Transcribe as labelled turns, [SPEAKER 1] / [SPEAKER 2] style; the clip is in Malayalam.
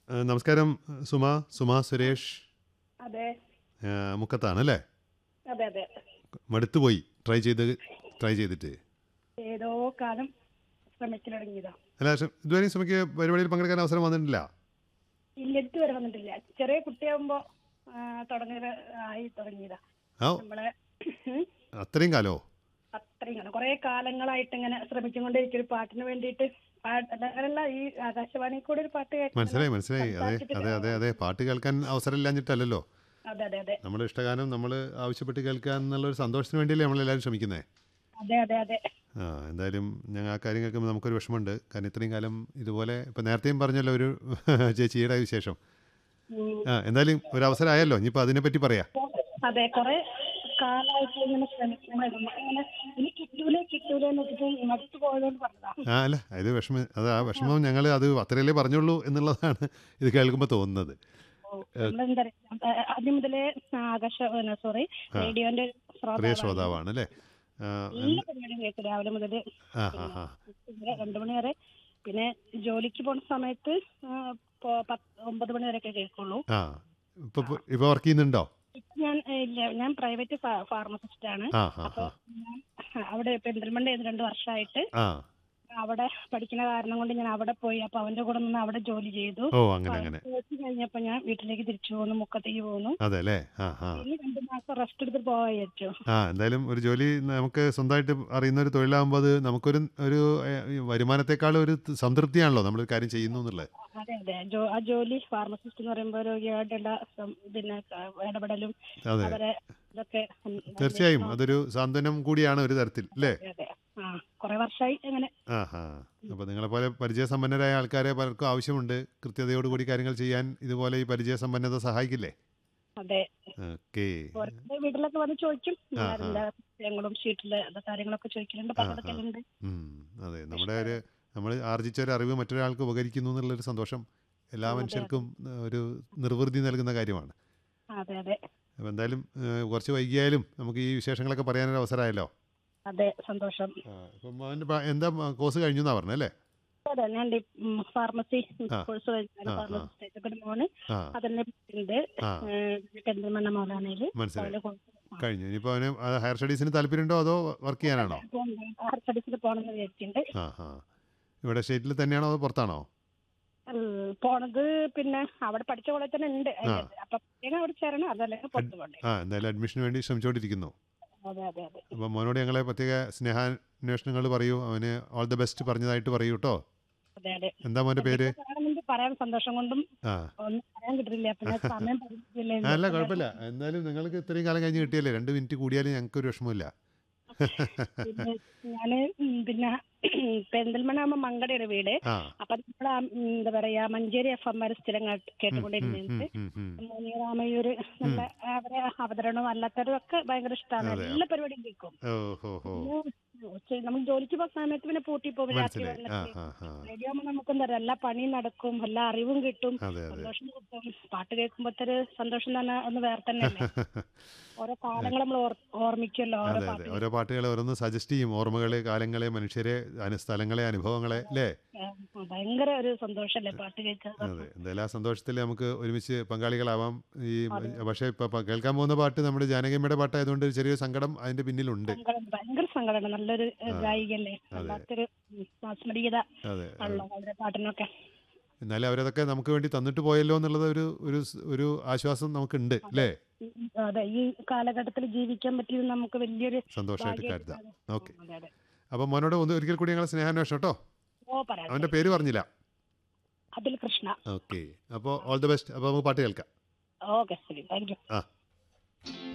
[SPEAKER 1] ആ, നമസ്കാരം സുമ സുമ സുരേഷ്
[SPEAKER 2] അതെ
[SPEAKER 1] ആ, മുക്കത്താണ് അല്ലേ
[SPEAKER 2] അതെ അതെ
[SPEAKER 1] മടുത്തു പോയി ട്രൈ ചെയ്ത് ട്രൈ ചെയ്തിട്ട്
[SPEAKER 2] ഏതോ കാലം ശ്രമിച്ചു തുടങ്ങിയതാ
[SPEAKER 1] അല്ല പക്ഷെ ഇതുവരെയും സുമയ്ക്ക് പരിപാടിയിൽ പങ്കെടുക്കാൻ അവസരം വന്നിട്ടില്ല
[SPEAKER 2] ഇല്ല ഇതുവരെ വന്നിട്ടില്ല ചെറിയ കുട്ടിയാകുമ്പോ ആ, തുടങ്ങിയത് ആയി തുടങ്ങിയതാ
[SPEAKER 1] ആ
[SPEAKER 2] നമ്മളെ ഉം,
[SPEAKER 1] അത്രയും കാലോ
[SPEAKER 2] അത്രയും കാലം കുറെ കാലങ്ങളായിട്ട് ഇങ്ങനെ ശ്രമിച്ചുകൊണ്ടിരിക്കും ഒരു പാട്ടിന് വേണ്ടിയിട്ട് പാട്ട് അങ്ങനെയല്ല ഈ ആകാശവാണി കൂടെ ഒരു പാട്ട് കേൾക്കണം.
[SPEAKER 1] മനസ്സിലായി മനസ്സിലായി അതെ
[SPEAKER 2] സംസാരിച്ചിട്ട്
[SPEAKER 1] അതെ അതെ അതെ പാട്ട് കേൾക്കാൻ അവസരം ഇല്ലാഞ്ഞിട്ടല്ലല്ലോ
[SPEAKER 2] അതെ അതെ അതെ
[SPEAKER 1] നമ്മുടെ ഇഷ്ടഗാനം നമ്മൾ ആവശ്യപ്പെട്ട് കേൾക്കുക എന്നുള്ള ഒരു സന്തോഷത്തിന് വേണ്ടിയല്ലേ നമ്മളെല്ലാവരും ശ്രമിക്കുന്നത്
[SPEAKER 2] അതെ അതെ അതെ
[SPEAKER 1] ആ എന്തായാലും ഞങ്ങൾ ആ കാര്യം കേൾക്കുമ്പോൾ നമുക്കൊരു വിഷമമുണ്ട് കാരണം ഇത്രയും കാലം ഇതുപോലെ ഇപ്പം നേരത്തെയും പറഞ്ഞല്ലോ ഒരു ചേച്ചിയുടെ വിശേഷം
[SPEAKER 2] ഉം.
[SPEAKER 1] ആ എന്തായാലും ഒരു അവസരം ആയല്ലോ ഇനിയിപ്പോൾ അതിനെപ്പറ്റി പറയാം
[SPEAKER 2] അതെ കുറെ കാലമായിട്ട് ഇങ്ങനെ ശ്രമിക്കുമായിരുന്നു ഇങ്ങനെ ഇനി കിട്ടൂലേ കിട്ടൂലേ എന്ന് വെച്ചിട്ട് മടുത്തു പോയതുകൊണ്ട് പറഞ്ഞതാ
[SPEAKER 1] ആ അല്ല അത് വിഷമം അത് ആ വിഷമം ഞങ്ങൾ അത് അത്രയല്ലേ പറഞ്ഞുള്ളൂ എന്നുള്ളതാണ് ഇത് കേൾക്കുമ്പോൾ തോന്നുന്നത്
[SPEAKER 2] നമ്മളെന്താ പറയാ, ആദ്യം മുതലേ ആകാശ സോറി റേഡിയോന്റെ
[SPEAKER 1] പ്രിയ
[SPEAKER 2] ശ്രോതാവാണ്.
[SPEAKER 1] ശ്രോതാവാണ് അല്ലേ ആ,
[SPEAKER 2] എല്ലാ പരിപാടിയും കേൾക്കും രാവിലെ മുതൽ
[SPEAKER 1] ആ ആ ആ
[SPEAKER 2] രണ്ടു മണി വരെ പിന്നെ ജോലിക്ക് പോണ സമയത്ത് ആ, പോ- പത്ത് ഒമ്പത് മണി വരെയൊക്കെ കേൾക്കുള്ളൂ
[SPEAKER 1] ആ ഇപ്പൊ ഇപ്പൊ വർക്ക് ചെയ്യുന്നുണ്ടോ
[SPEAKER 2] ഇപ്പൊ ഞാൻ ഏ, ഇല്ല ഞാൻ പ്രൈവറ്റ് ഫാർമസിസ്റ്റ് ആണ്
[SPEAKER 1] ആ ആ
[SPEAKER 2] അപ്പൊ
[SPEAKER 1] ആ
[SPEAKER 2] ഞാൻ അവിടെ പെരിന്തൽമണ്ണ രണ്ടു വർഷമായിട്ട്
[SPEAKER 1] ആ
[SPEAKER 2] അവിടെ പഠിക്കുന്ന കാരണം കൊണ്ട് ഞാൻ അവിടെ പോയി അപ്പൊ അവന്റെ കൂടെ നിന്ന് അവിടെ ജോലി ചെയ്തു
[SPEAKER 1] ഓ അങ്ങനെ അങ്ങനെ
[SPEAKER 2] കോഴ്സ് കഴിഞ്ഞപ്പോ ഞാൻ വീട്ടിലേക്ക് തിരിച്ചു പോന്നു മുക്കത്തേക്ക് പോന്നു
[SPEAKER 1] അതെ അല്ലേ ആ ആ
[SPEAKER 2] ഇനി രണ്ടു മാസം റെസ്റ്റ് എടുത്ത് പോവാ വിചാരിച്ചു
[SPEAKER 1] ആ എന്തായാലും ഒരു ജോലി നമുക്ക് സ്വന്തമായിട്ട് അറിയുന്ന ഒരു തൊഴിലാകുമ്പോൾ അത് നമുക്കൊരു ഒരു ഏ, ഈ വരുമാനത്തെക്കാൾ ഒരു സംതൃപ്തിയാണല്ലോ നമ്മളൊരു കാര്യം ചെയ്യുന്നു എന്നുള്ളത്
[SPEAKER 2] അതെ അതെ ജോ- ആ ജോലി ഫാർമസിസ്റ്റ് എന്ന് പറയുമ്പോൾ രോഗിയായിട്ടുള്ള സം- പിന്നെ ക- ഇടപെടലും
[SPEAKER 1] അതെ
[SPEAKER 2] അവരെ ഇതൊക്കെ ഉം,
[SPEAKER 1] തീർച്ചയായും അതൊരു സാന്ത്വനം കൂടിയാണ് ഒരു തരത്തിൽ അല്ലേ
[SPEAKER 2] അതെ, അതെ ആ കുറെ വർഷമായി അങ്ങനെ
[SPEAKER 1] ആ ഹാ അപ്പോൾ നിങ്ങളെപ്പോലെ പരിചയസമ്പന്നരായ ആൾക്കാരെ പലർക്കും ആവശ്യമുണ്ട് കൃത്യതയോടുകൂടി കാര്യങ്ങൾ ചെയ്യാൻ ഇതുപോലെ ഈ പരിചയസമ്പന്നത സഹായിക്കില്ലേ
[SPEAKER 2] അതെ
[SPEAKER 1] ഓക്കേ
[SPEAKER 2] ഓരോരുത്തരുടെ വീട്ടിലൊക്കെ വന്ന് ചോദിക്കും
[SPEAKER 1] ആ, ആ.
[SPEAKER 2] എല്ലാ വിഷയങ്ങളും ഷീറ്റില് അത് കാര്യങ്ങളൊക്കെ ചോദിക്കലുണ്ട് പങ്കെടുക്കലുണ്ട്
[SPEAKER 1] ഉം, അതെ നമ്മുടെ ഒരു നമ്മൾ ആർജിച്ച ഒരു അറിവ് മറ്റൊരാൾക്ക് ഉപകരിക്കുന്നു എന്നുള്ളൊരു സന്തോഷം എല്ലാ മനുഷ്യർക്കും ഏഹ്, ഒരു നിർവൃതി നൽകുന്ന കാര്യമാണ്
[SPEAKER 2] അതെ അതെ
[SPEAKER 1] അപ്പോൾ എന്തായാലും ഏഹ്, കുറച്ച് വൈകിയാലും നമുക്ക് ഈ വിശേഷങ്ങളൊക്കെ പറയാനൊരു അവസരമായല്ലോ
[SPEAKER 2] അതെ സന്തോഷം
[SPEAKER 1] ആ, അപ്പം മോൻ്റെ പ- എന്താ കോഴ്സ് കഴിഞ്ഞു എന്നാ പറഞ്ഞത് അല്ലേ
[SPEAKER 2] അതെ ഞാൻ ഫാർമസി
[SPEAKER 1] ആ.
[SPEAKER 2] കോഴ്സ് കഴിഞ്ഞാണ്
[SPEAKER 1] ആ, ആ.
[SPEAKER 2] ഫാർമസിസ്റ്റ് ഒരു മോന്
[SPEAKER 1] ആ
[SPEAKER 2] അതിന്റെ ഉണ്ട്
[SPEAKER 1] ആ
[SPEAKER 2] പെരിന്തൽമണ്ണ മോലാണേല്
[SPEAKER 1] മനസ്സിലായി കഴിഞ്ഞു ഇനിയിപ്പോൾ അവന് ആ, ഹയർ സ്റ്റഡീസിന് താല്പര്യമുണ്ടോ അതോ വർക്ക് ചെയ്യാനാണോ
[SPEAKER 2] ഹയർ സ്റ്റഡീസിൽ പോകണമെന്ന് വിചാരിച്ചിട്ടുണ്ട്
[SPEAKER 1] ആ ആ ഇവിടെ സ്റ്റേറ്റിൽ തന്നെയാണോ അതോ പുറത്താണോ
[SPEAKER 2] ഉം, പോണത് പിന്നെ അവിടെ പഠിച്ച കോളേജ് തന്നെ ഉണ്ട് അതിന്റെ. അപ്പൊ പ്രത്യേകം അവിടെ ചേരണം അതല്ലെങ്കിൽ പുറത്ത് പോകണ്ടേ
[SPEAKER 1] ആ എന്തായാലും അഡ്മിഷന് വേണ്ടി ശ്രമിച്ചുകൊണ്ടിരിക്കുന്നു
[SPEAKER 2] അതെ അതെ അതെ
[SPEAKER 1] അപ്പോൾ മോനോട് ഞങ്ങളെ പ്രത്യേക സ്നേഹാന്വേഷണങ്ങൾ പറയൂ അവന് ഓൾ ദ ബെസ്റ്റ് പറഞ്ഞതായിട്ട് പറയൂ കേട്ടോ
[SPEAKER 2] അതെ അതെ
[SPEAKER 1] എന്താ മോൻ്റെ പേര്
[SPEAKER 2] പറയണമെന്ന് പറയാൻ സന്തോഷം കൊണ്ടും
[SPEAKER 1] ആ
[SPEAKER 2] ഒന്നും പറയാൻ കിട്ടില്ല പിന്നെ സമയം പറഞ്ഞില്ലേ
[SPEAKER 1] ആ, അല്ല കുഴപ്പമില്ല എന്നാലും നിങ്ങൾക്ക് ഇത്രയും കാലം കഴിഞ്ഞ് കിട്ടിയല്ലേ രണ്ട് മിനിറ്റ് കൂടിയാലും ഞങ്ങൾക്ക് ഒരു വിഷമമില്ല
[SPEAKER 2] പിന്നെ ഞാന് ഉം, പിന്നെ പെരിന്തൽമണ്ണ ആകുമ്പോ മങ്കടയുടെ വീട്
[SPEAKER 1] ആ
[SPEAKER 2] അപ്പൊ നമ്മൾ എന്താ പറയാ മഞ്ചേരി എഫ് എം വരെ സ്ഥിരം കേട്ട്-
[SPEAKER 1] ഉം,
[SPEAKER 2] കേട്ടുകൊണ്ടിരുന്നത്
[SPEAKER 1] ഉം, ഉം.
[SPEAKER 2] മോനിറാമയൂര് നല്ല അവരെ അവതരണവും അല്ലാത്തവരും ഒക്കെ ഭയങ്കര ഇഷ്ടമാണ്
[SPEAKER 1] അതെ.
[SPEAKER 2] എല്ലാ പരിപാടിയും കേൾക്കും
[SPEAKER 1] ഓ ഹോ ഹോ
[SPEAKER 2] പിന്നെ ഉച്ച- നമ്മൾ ജോലിക്ക് പോകുന്ന സമയത്ത് പിന്നെ പൂട്ടി പോകും രാത്രി
[SPEAKER 1] മനസ്സിലായി ആ
[SPEAKER 2] വന്നിട്ട്
[SPEAKER 1] ആ ആ
[SPEAKER 2] റേഡിയോ ആകുമ്പോൾ നമുക്ക് എന്താ പറയാ എല്ലാ പണിയും നടക്കും എല്ലാ അറിവും കിട്ടും
[SPEAKER 1] അതെ അതെ
[SPEAKER 2] സന്തോഷം കിട്ടും പാട്ട് കേൾക്കുമ്പോഴത്തെ ഒരു സന്തോഷം തന്നെ ഒന്ന് വേറെ തന്നെയല്ലേ ഓരോ കാലങ്ങൾ നമ്മൾ ഓർമ്മിക്കുമല്ലോ ഓരോ
[SPEAKER 1] അതെ
[SPEAKER 2] പാട്ട്
[SPEAKER 1] അതെ ഓരോ പാട്ടുകളെ ഓരോന്ന് സജസ്റ്റ് ചെയ്യും ഓർമ്മകളെ കാലങ്ങളെ മനുഷ്യരെ അനു- സ്ഥലങ്ങളെ അനുഭവങ്ങളെ അല്ലേ
[SPEAKER 2] കേൾക്കുമ്പോ ഭയങ്കര ഒരു സന്തോഷല്ലേ പാട്ട് കേൾക്കുക
[SPEAKER 1] അതെ എന്തായാലും ആ സന്തോഷത്തിൽ നമുക്ക് ഒരുമിച്ച് പങ്കാളികളാവാം ഈ പക്ഷേ ഇപ്പം കേൾക്കാൻ പോകുന്ന പാട്ട് നമ്മുടെ ജാനകിയമ്മയുടെ പാട്ടായതുകൊണ്ട് ഒരു ചെറിയൊരു സങ്കടം അതിന്റെ പിന്നിലുണ്ട്
[SPEAKER 2] സങ്കടം ഭയങ്കര സങ്കടമാണ് നല്ലൊരു ഏഹ്, ഗായികയല്ലേ വല്ലാത്തൊരു ഉം, മാസ്മരീയത
[SPEAKER 1] അതെ
[SPEAKER 2] ഉള്ള അവരുടെ പാട്ടിനൊക്കെ
[SPEAKER 1] എന്നാലും അവരതൊക്കെ നമുക്ക് വേണ്ടി തന്നിട്ട് പോയല്ലോ എന്നുള്ളത് ഒരു ഒരു സ്- ഒരു ആശ്വാസം നമുക്കുണ്ട് അല്ലേ
[SPEAKER 2] ഉം, അതെ ഈ കാലഘട്ടത്തിൽ ജീവിക്കാൻ പറ്റിയത് നമുക്ക് വലിയൊരു
[SPEAKER 1] സന്തോഷമായിട്ട്
[SPEAKER 2] ഭാഗ്യമായിട്ട്
[SPEAKER 1] കരുതാം
[SPEAKER 2] കാണാം.
[SPEAKER 1] ഓക്കെ
[SPEAKER 2] അതെ അതെ
[SPEAKER 1] അപ്പം മോനോട് ഒന്ന് ഒരിക്കൽ കൂടി ഞങ്ങൾ സ്നേഹാന്വേഷണം കേട്ടോ
[SPEAKER 2] ഓ പറയാം
[SPEAKER 1] അവൻ്റെ പേര് പറഞ്ഞില്ല
[SPEAKER 2] അതിൽ കൃഷ്ണ
[SPEAKER 1] ഓക്കെ അപ്പോൾ ഓൾ ദി ബെസ്റ്റ് അപ്പോൾ നമുക്ക് പാട്ട് കേൾക്കാം
[SPEAKER 2] ഓക്കെ ശരി താങ്ക് യു
[SPEAKER 1] ആ